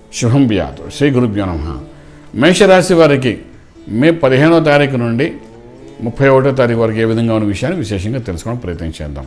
శుభం బియాతు శ్రీ గురుభ్యో నమ మేషరాశి వారికి మే పదిహేనో తారీఖు నుండి ముప్పై ఒకటో తారీఖు వరకు ఏ విధంగా ఉన్న విషయాన్ని విశేషంగా తెలుసుకోవడం ప్రయత్నం చేద్దాం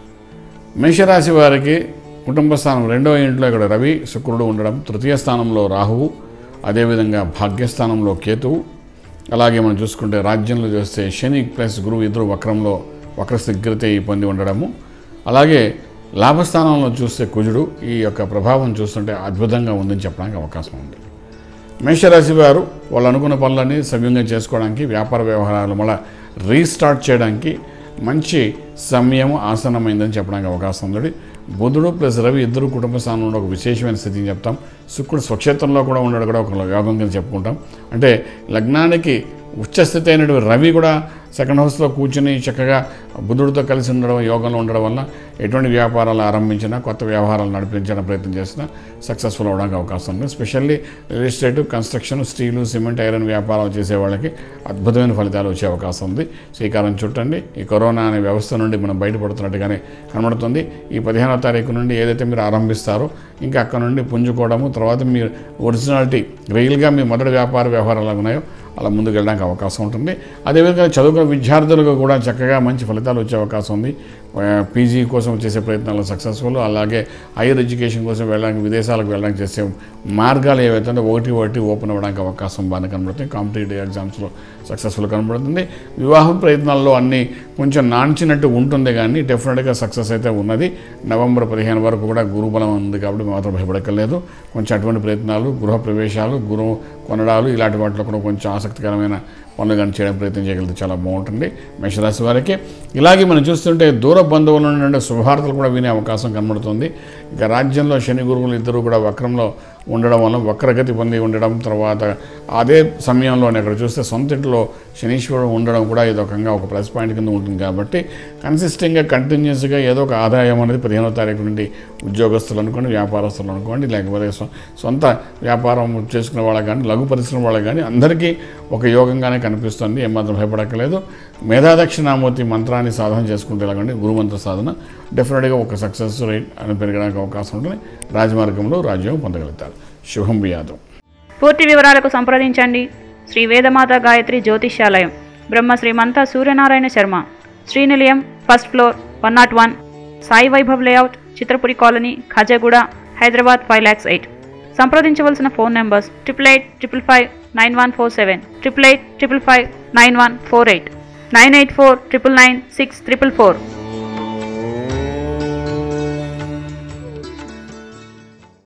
మేషరాశి వారికి కుటుంబ స్థానం రెండవ ఇంట్లో ఇక్కడ రవి శుక్రుడు ఉండడం తృతీయ స్థానంలో రాహువు అదేవిధంగా భాగ్యస్థానంలో కేతువు అలాగే మనం చూసుకుంటే రాజ్యంలో చూస్తే శని ప్లస్ గురువు ఇద్దరు వక్రంలో వక్రస్థిగ్రత పొంది ఉండడము అలాగే లాభస్థానంలో చూస్తే కుజుడు ఈ యొక్క ప్రభావం చూస్తుంటే అద్భుతంగా ఉందని చెప్పడానికి అవకాశం ఉంది మేషరాశి వారు వాళ్ళు అనుకున్న పనులన్నీ సవ్యంగా చేసుకోవడానికి వ్యాపార వ్యవహారాలు మళ్ళీ రీస్టార్ట్ చేయడానికి మంచి సమయం ఆసనమైందని చెప్పడానికి అవకాశం ఉంది బుధుడు ప్లస్ రవి ఇద్దరు కుటుంబ స్థానంలో ఒక విశేషమైన స్థితిని చెప్తాం శుక్రుడు స్వక్షేత్రంలో కూడా ఉండడం కూడా ఒక యోగం కింద చెప్పుకుంటాం అంటే లగ్నానికి ఉచ్చస్థితి అయినటువంటి రవి కూడా సెకండ్ హౌస్లో కూర్చుని చక్కగా బుధుడితో కలిసి ఉండడం యోగంలో ఉండడం వల్ల ఎటువంటి వ్యాపారాలు ఆరంభించినా కొత్త వ్యవహారాలు నడిపించడం ప్రయత్నం చేసినా సక్సెస్ఫుల్ అవడానికి అవకాశం ఉంది specially real estate construction steel cement iron వ్యాపారాలు చేసే వాళ్ళకి అద్భుతమైన ఫలితాలు వచ్చే అవకాశం ఉంది శ్రీకారం చుట్టండి ఈ కరోనా అనే వ్యవస్థ నుండి మనం బయటపడుతున్నట్టుగానే కనబడుతుంది ఈ పదిహేనో తారీఖు నుండి ఏదైతే మీరు ఆరంభిస్తారో ఇంకా అక్కడ నుండి పుంజుకోవడము తర్వాత మీ ఒరిజినాలిటీ రియల్గా మీ మొదటి వ్యాపార వ్యవహారాలు ఉన్నాయో అలా ముందుకు వెళ్ళడానికి అవకాశం ఉంటుంది అదేవిధంగా చదువుకున్న విద్యార్థులకు కూడా చక్కగా మంచి ఫలితాలు వచ్చే అవకాశం ఉంది పీజీ కోసం చేసే ప్రయత్నాలు సక్సెస్ఫుల్ అలాగే హైయర్ ఎడ్యుకేషన్ కోసం వెళ్ళడానికి విదేశాలకు వెళ్ళడానికి చేసే మార్గాలు ఏవైతే ఉందో ఒకటి ఒకటి ఓపెన్ అవ్వడానికి అవకాశం బాగా కనబడుతుంది కాంపిటేటివ్ ఎగ్జామ్స్లో సక్సెస్ఫుల్ కనబడుతుంది వివాహం ప్రయత్నాల్లో అన్నీ కొంచెం నాంచినట్టు ఉంటుంది కానీ డెఫినెట్గా సక్సెస్ అయితే ఉన్నది నవంబర్ పదిహేను వరకు కూడా గురుబలం ఉంది కాబట్టి మాత్రం భయపడక్కర్లేదు కొంచెం అటువంటి ప్రయత్నాలు గృహ ప్రవేశాలు గృహ కొనడాలు ఇలాంటి వాటిలో కూడా కొంచెం ఆసక్తికరమైన పనులు కానీ చేయడం ప్రయత్నం చేయగలిగితే చాలా బాగుంటుంది మేషరాశి వారికి ఇలాగే మనం చూస్తుంటే దూర బంధువుల నుండి శుభవార్తలు కూడా వినే అవకాశం కనబడుతుంది ఇక రాజ్యంలో శని గురువులు ఇద్దరు కూడా వక్రంలో ఉండడం వల్ల వక్రగతి పొంది ఉండడం తర్వాత అదే సమయంలోనే అక్కడ చూస్తే సొంత ఇంట్లో శనీశ్వరుడు ఉండడం కూడా ఇది ఒకంగా ఒక ప్లస్ పాయింట్ కింద ఉంటుంది కాబట్టి కన్సిస్టెంట్గా కంటిన్యూస్గా ఏదో ఒక ఆదాయం అనేది పదిహేనో తారీఖు నుండి ఉద్యోగస్తులు అనుకోండి వ్యాపారస్తులు అనుకోండి లేకపోతే సొ- సొంత వ్యాపారం చేసుకునే వాళ్ళకి కానీ లఘు పరిశ్రమ వాళ్ళకి కానీ అందరికీ ఒక యోగంగానే కనిపిస్తుంది ఏమాత్రం భయపడక్కలేదు మేధాదక్షిణామూర్తి మంత్రాన్ని సాధన చేసుకుంటే ఎలాగండి గురుమంత్ర సాధన డెఫినెట్గా ఒక సక్సెస్ రేట్ అని పెరగడానికి అవకాశం ఉంటుంది రాజమార్గంలో రాజ్యం పొందగలుగుతారు శుభం బియాదం పూర్తి వివరాలకు సంప్రదించండి Shri Vedamata Gayatri Jyotishyalayam Brahma Srimantha Suryanarayana Sharma Srinilayam first floor one not one Sai Vaibhav layout Chitrapuri colony Khajaguda Hyderabad five lakhs eight సంప్రదించవలసిన phone numbers triple eight triple five nine one four seven triple eight triple five nine one four eight nine eight four triple nine six triple four